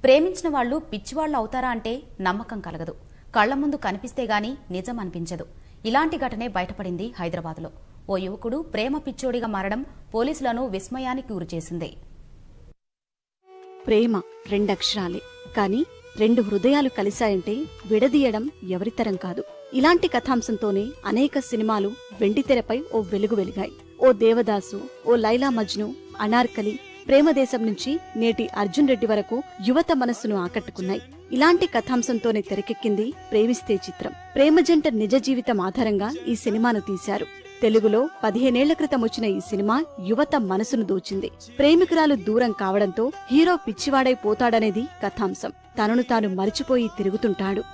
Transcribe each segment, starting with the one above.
ప్రేమించిన వాళ్ళు పిచ్చివాళ్లు అవుతారా అంటే నమ్మకం కలగదు కళ్ల ముందు కనిపిస్తే గాని నిజం అనిపించదు ఇలాంటి ఘటనే బయటపడింది హైదరాబాద్లో ఓ యువకుడు ప్రేమ పిచ్చోడిగా మారడం పోలీసులను విస్మయానికి గురిచేసింది ప్రేమ రెండక్షరాలే కాని రెండు హృదయాలు కలిశాయంటే విడదీయడం ఎవరితరం కాదు ఇలాంటి కథాంశంతోనే అనేక సినిమాలు వెండితెరపై ఓ వెలుగు వెలిగాయి ఓ దేవదాసు ఓ లైలా మజ్ను అనార్కలి ప్రేమదేశం నుంచి నేటి అర్జున్ రెడ్డి వరకు యువత మనస్సును ఆకట్టుకున్నాయి ఇలాంటి కథాంశంతోనే తెరకెక్కింది ప్రేమిస్తే చిత్రం ప్రేమ జంట నిజ జీవితం ఆధారంగా ఈ సినిమాను తీశారు తెలుగులో పదిహేనేళ్ల క్రితం వచ్చిన ఈ సినిమా యువత మనసును దోచింది ప్రేమికురాలు దూరం కావడంతో హీరో పిచ్చివాడై పోతాడనేది కథాంశం తనను తాను మరిచిపోయి తిరుగుతుంటాడు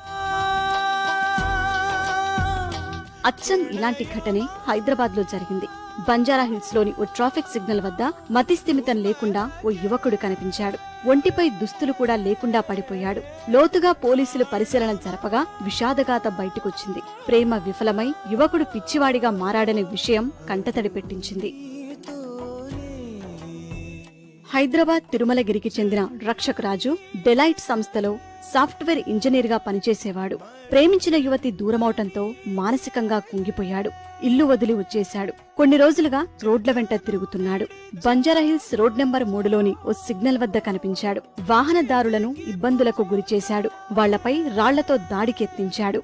అచ్చం ఇలాంటి ఘటనే హైదరాబాద్ లో జరిగింది బంజారా హిల్స్ లోని ఓ ట్రాఫిక్ సిగ్నల్ వద్ద మతిస్థిమితం లేకుండా ఓ యువకుడు కనిపించాడు ఒంటిపై దుస్తులు కూడా లేకుండా పడిపోయాడు లోతుగా పోలీసులు పరిశీలన జరపగా విషాదగాథ బయటకొచ్చింది ప్రేమ విఫలమై యువకుడు పిచ్చివాడిగా మారాడనే విషయం కంటతడి పెట్టించింది హైదరాబాద్ తిరుమలగిరికి చెందిన రక్షక్ రాజు డెలైట్ సంస్థలో సాఫ్ట్వేర్ ఇంజనీర్ గా పనిచేసేవాడు ప్రేమించిన యువతి దూరమవటంతో మానసికంగా కుంగిపోయాడు ఇల్లు వదిలి వచ్చేశాడు కొన్ని రోజులుగా రోడ్ల వెంట తిరుగుతున్నాడు బంజారాహిల్స్ రోడ్ నెంబర్ మూడులోని ఓ సిగ్నల్ వద్ద కనిపించాడు వాహనదారులను ఇబ్బందులకు గురిచేశాడు వాళ్లపై రాళ్లతో దాడికెత్తించాడు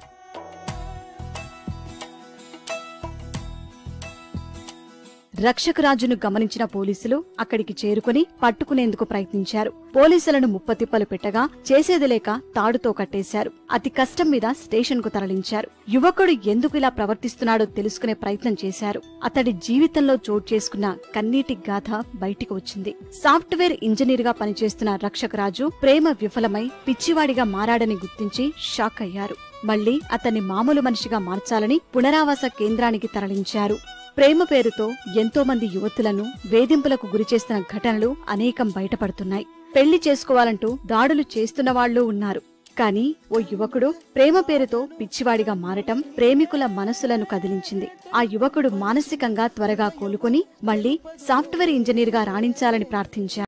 రక్షకరాజును గమనించిన పోలీసులు అక్కడికి చేరుకుని పట్టుకునేందుకు ప్రయత్నించారు పోలీసులను ముప్పతిప్పలు పెట్టగా చేసేది లేక తాడుతో కట్టేశారు అతి కష్టం మీద స్టేషన్ కు తరలించారు యువకుడు ఎందుకు ఇలా ప్రవర్తిస్తున్నాడో తెలుసుకునే ప్రయత్నం చేశారు అతడి జీవితంలో చోటు చేసుకున్న కన్నీటి గాథ బయటికి వచ్చింది సాఫ్ట్వేర్ ఇంజనీర్ గా పనిచేస్తున్న రక్షకరాజు ప్రేమ విఫలమై పిచ్చివాడిగా మారాడని గుర్తించి షాక్ అయ్యారు మళ్లీ అతన్ని మామూలు మనిషిగా మార్చాలని పునరావాస కేంద్రానికి తరలించారు ప్రేమ పేరుతో ఎంతో మంది యువతులను వేధింపులకు గురిచేస్తున్న ఘటనలు అనేకం బయటపడుతున్నాయి పెళ్లి చేసుకోవాలంటూ దాడులు చేస్తున్న వాళ్ళు ఉన్నారు కానీ ఓ యువకుడు ప్రేమ పేరుతో పిచ్చివాడిగా మారటం ప్రేమికుల మనసులను కదిలించింది ఆ యువకుడు మానసికంగా త్వరగా కోలుకొని మళ్లీ సాఫ్ట్వేర్ ఇంజనీర్ గా రాణించాలని ప్రార్థించారు